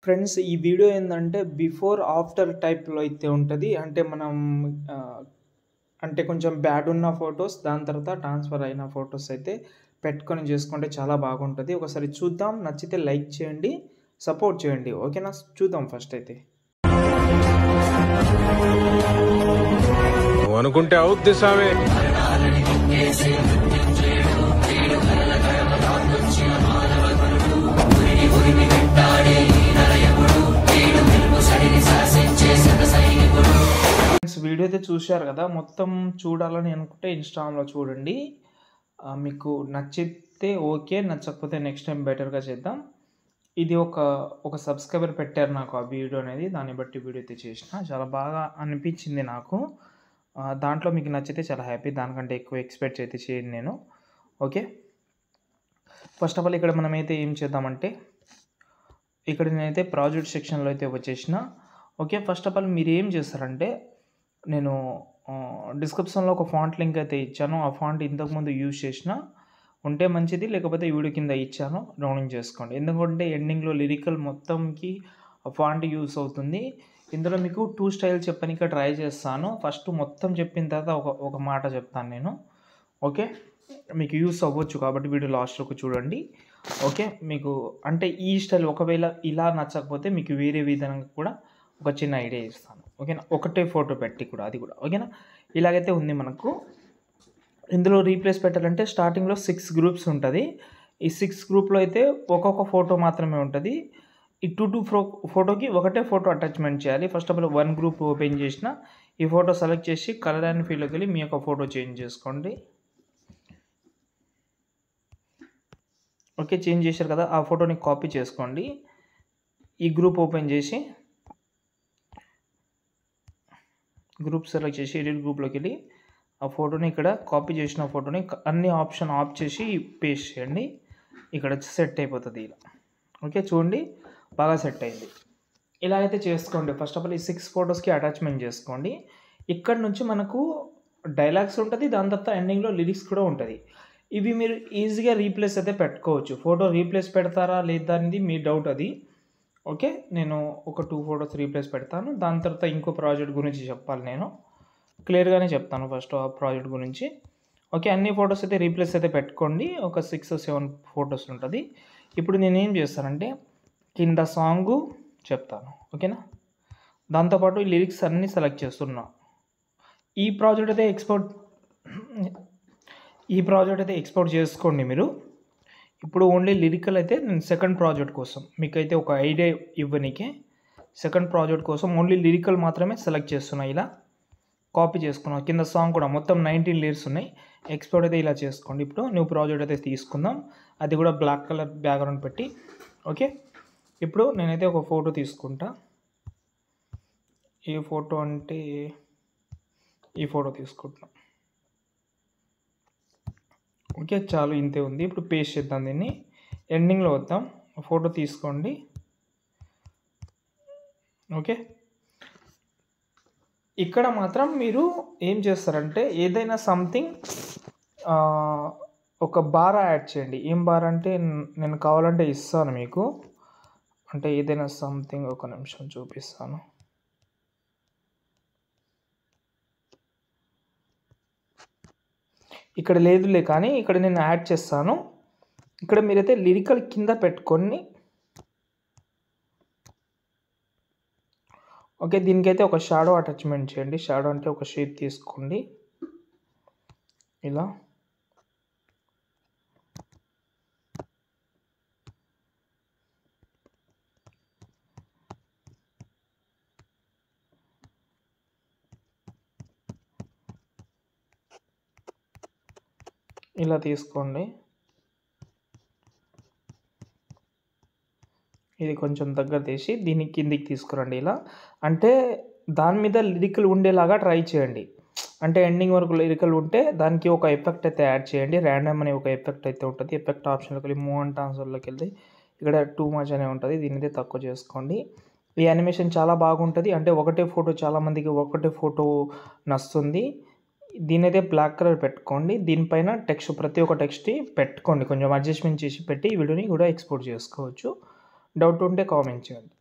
Friends ఈ video ఏందంటే before after టైప్‌లో అయితే ఉంటది. అంటే మనం ఆహ్, అంటే కొంచెం బ్యాడ్ ఉన్న ఫోటోస్ దాని తర్వాత ట్రాన్స్‌ఫర్ అయిన ఫోటోస్ అయితే పెట్టుకొని చేసుకుంటే చాలా బాగుంటది. ఒకసారి చూద్దాం. నచ్చితే లైక్ చేయండి. సపోర్ట్ చేయండి. ఓకేనా? చూద్దాం ఫస్ట్ అయితే. నువ్వనుకుంటే అవుద్ది సామి ఫ్రెండ్స్ వీడియో అయితే చూశారు కదా! మొత్తం చూడాలని అనుకుంటే ఇన్‌స్టాగ్రామ్‌లో చూడండి. ఆహ్, మీకు నచ్చితే ఓకే. నచ్చకపోతే నెక్స్ట్ టైమ్ బెటర్‌గా చేద్దాం. ఇది ఒక, ఒక సబ్‌స్క్రైబర్ పెట్టారు నాకు ఆ వీడియో అనేది. దాన్ని బట్టి వీడియో అయితే చేసిన. చాలా బాగా అనిపించింది నాకు. ఆహ్, దాంట్లో మీకు నచ్చితే చాలా హ్యాపీ. దానికంటే ఎక్కువ ఎక్స్‌పెక్ట్ అయితే చేయను నేను. ఓకే. ఫస్ట్ ఆఫ్ ఆల్ ఇక్కడ మనమైతే ఏం చేద్దామంటే, ఇక్కడ నేనైతే ప్రాజెక్ట్ సెక్షన్‌లో అయితే వచ్చేసిన. ఓకే. ఫస్ట్ ఆఫ్ ఆల్ మీరేం చేస్తారంటే, నేను ఆహ్, డిస్క్రిప్షన్‌లో ఒక ఫాంట్ లింక్ అయితే ఇచ్చాను. ఆ ఫాంట్ ఇంతకుముందు యూజ్ చేసిన. ఉంటే మంచిది. లేకపోతే ఈ వీడియో కింద ఇచ్చాను. డౌన్లోడ్ చేసుకోండి. ఎందుకంటే ఎండింగ్‌లో లిరికల్ మొత్తంకి ఆ ఫాంట్ యూజ్ అవుతుంది. ఇందులో మీకు 2 స్టైల్ చెప్పనీకి ట్రై చేస్తాను. ఫస్ట్ మొత్తం చెప్పిన తర్వాత ఒక, ఒక మాట చెప్తాను నేను. ఓకే. మీకు యూజ్ అవ్వచ్చు కాబట్టి వీడియో లాస్ట్ వరకు చూడండి. ఓకే. మీకు అంటే ఈ స్టైల్ ఒకవేళ ఇలా నచ్చకపోతే మీకు వేరే విధంగా కూడా ఒక చిన్న ఐడియా ఇస్తాను. ఓకేనా? ఒకటే ఫోటో పెట్టి కూడా అది కూడా. ఓకేనా? ఇలాగైతే ఉంది మనకు. ఇందులో రీప్లేస్ పెట్టాలంటే స్టార్టింగ్‌లో 6 గ్రూప్స్ ఉంటది. ఈ 6 గ్రూప్‌లో అయితే ఒక్కొక్క ఫోటో మాత్రమే ఉంటది. ఈ 2, 2 ఫ్రో ఫోటోకి ఒకటే ఫోటో అటాచ్‌మెంట్ చేయాలి. First of all one group open చేసిన. ఈ ఫోటో సెలెక్ట్ చేసి కలర్ అండ్ ఫీల్‌లోకెళ్ళి మీ యొక్క ఫోటో చేంజ్ చేసుకోండి. ఓకే. చేంజ్ చేశారు కదా! ఆ ఫోటోని కాపీ చేసుకోండి. ఈ గ్రూప్ ఓపెన్ చేసి గ్రూప్ సెలెక్ట్ చేసి ఎడిట్ గ్రూప్‌లోకెళ్ళి ఆ ఫోటోని ఇక్కడ కాపీ చేసిన ఫోటోని క అన్ని ఆప్షన్ ఆఫ్ చేసి పేస్ట్ చేయండి. ఇక్కడ సెట్ అయిపోతది ఇలా. ఓకే. చూడండి బాగా సెట్ అయింది. ఇలా అయితే చేసుకోండి. ఫస్ట్ ఆఫ్ ఆల్ ఈ 6 ఫోటోస్‌కి అటాచ్‌మెంట్ చేసుకోండి. ఇక్కడ నుంచి మనకు డైలాగ్స్ ఉంటది. దాని తర్వాత ఎండింగ్‌లో లిరిక్స్ కూడా ఉంటది. ఇవి మీరు ఈజీగా రీప్లేస్ అయితే పెట్టుకోవచ్చు. ఫోటో రీప్లేస్ పెడతారా లేదా అనేది మీ డౌట్ అది. ఓకే. నేను ఒక 2 ఫోటోస్ రీప్లేస్ పెడతాను. దాని తర్వాత ఇంకో ప్రాజెక్ట్ గురించి చెప్పాలి నేను. క్లియర్‌గానే చెప్తాను ఫస్ట్ ఆ ప్రాజెక్ట్ గురించి. ఓకే. అన్ని ఫోటోస్ అయితే రీప్లేస్ అయితే పెట్టుకోండి. ఒక 6, 7 ఫోటోస్ ఉంటది. ఇప్పుడు నేనేం చేస్తానంటే కింద సాంగు చెప్తాను. ఓకేనా? దాంతో పాటు ఈ లిరిక్స్ అన్నీ సెలెక్ట్ చేస్తున్నా. ఈ ప్రాజెక్ట్ అయితే ఎక్స్‌పోర్ట్ ఈ ప్రాజెక్ట్ అయితే ఎక్స్‌పోర్ట్ చేసుకోండి మీరు. ఇప్పుడు ఓన్లీ లిరికల్ అయితే నేను సెకండ్ ప్రాజెక్ట్ కోసం మీకైతే ఒక ఐడియా ఇవ్వనీకే సెకండ్ ప్రాజెక్ట్ కోసం ఓన్లీ లిరికల్ మాత్రమే సెలెక్ట్ చేస్తున్నా ఇలా. కాపీ చేసుకున్నా. కింద సాంగ్ కూడా మొత్తం 19 లిరిక్స్ ఉన్నాయి. ఎక్స్‌పోర్ట్ అయితే ఇలా చేసుకోండి. ఇప్పుడు న్యూ ప్రాజెక్ట్ అయితే తీసుకుందాం. అది కూడా బ్లాక్ కలర్ బ్యాక్‌గ్రౌండ్ పెట్టి. ఓకే. ఇప్పుడు నేనైతే ఒక ఫోటో తీసుకుంటా. ఏ ఫోటో అంటే ఈ ఫోటో తీసుకుంటున్నా. ఓకే. చాలు ఇంతే ఉంది. ఇప్పుడు పేస్ట్ చేద్దాం దీన్ని. ఎండింగ్‌లో వద్దాం. ఫోటో తీసుకోండి. ఓకే. ఇక్కడ మాత్రం మీరు ఏం చేస్తారంటే ఏదైనా సంథింగ్ ఆహ్, ఒక బార్ యాడ్ చేయండి. ఏం బార్ అంటే నేను కావాలంటే ఇస్తాను మీకు. అంటే ఏదైనా సంథింగ్ ఒక నిమిషం చూపిస్తాను. ఇక్కడ లేదులే కానీ ఇక్కడ నేను యాడ్ చేస్తాను. ఇక్కడ మీరైతే లిరికల్ కింద పెట్టుకొని ఓకే. దీనికైతే ఒక షాడో అటాచ్‌మెంట్ చేయండి. షాడో అంటే ఒక షేప్ తీసుకోండి. ఇలా. ఇలా తీసుకోండి. ఇది కొంచెం దగ్గర తీసి దీన్ని కిందికి తీసుకురండి ఇలా. అంటే దాని మీద లిరికల్ ఉండేలాగా ట్రై చేయండి. అంటే ఎండింగ్ వరకు లిరికల్ ఉంటే దానికి ఒక ఎఫెక్ట్ అయితే యాడ్ చేయండి. రాండమ్ అనే ఒక ఎఫెక్ట్ అయితే ఉంటది. ఎఫెక్ట్ ఆప్షన్‌లోకెళ్ళి మూవ్ అండ్ ట్రాన్స్‌ఫర్‌లోకెళ్తే ఇక్కడ టూ మచ్ అనే ఉంటది. దీన్నైతే తక్కువ చేసుకోండి. ఈ యానిమేషన్ చాలా బాగుంటది. అంటే ఒకటే ఫోటో చాలా మందికి ఒకటే ఫోటో నచ్చుతుంది. దీన్నైతే బ్లాక్ కలర్ పెట్టుకోండి. దీనిపైన టెక్స్ట్ ప్రతి ఒక్క టెక్స్ట్‌ని పెట్టుకోండి. కొంచెం అడ్జస్ట్‌మెంట్ చేసి పెట్టి ఈ వీడియోని కూడా ఎక్స్‌పోర్ట్ చేసుకోవచ్చు. డౌట్ ఉంటే కామెంట్ చేయండి.